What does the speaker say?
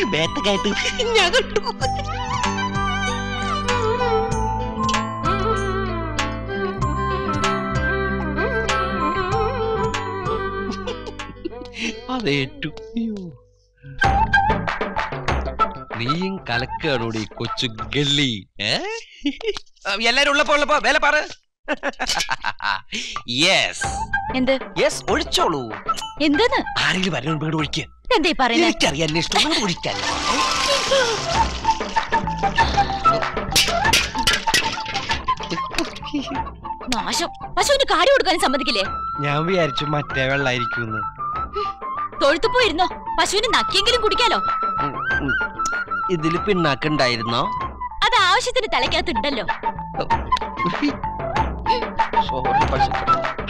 ബേത്തക്കായിട്ട് ഞാൻ കണ്ടു അതേറ്റു അയ്യോ നീയും കലക്കാണോടി കൊച്ചു ഗല്ലി ഏ എല്ലാരും ഉള്ളപ്പോ ഉള്ളപ്പോ വേല പറ യെസ് എന്ത് യെസ് ഒഴിച്ചോളൂ എന്തെന്ന് ആരെങ്കിലും വരണം വീട് ഒഴിക്കാൻ എന്തേ പറയുന്നത് എനിക്കറിയാൻ ഇഷ്ടം വീട് ഒഴിക്കാൻ നാശം പശുവിന് കാര്യം കൊടുക്കാൻ സമ്മതിക്കില്ലേ ഞാൻ വിചാരിച്ചു മറ്റേ വെള്ളായിരിക്കും തൊഴുത്തു പോയിരുന്നോ പശുവിന് നക്കിയെങ്കിലും കുടിക്കാലോ ഇതില് പിണ്ണാക്കുണ്ടായിരുന്നോ അത് ആവശ്യത്തിന് തലയ്ക്കകത്തുണ്ടല്ലോ സോറി പശുക്കളെ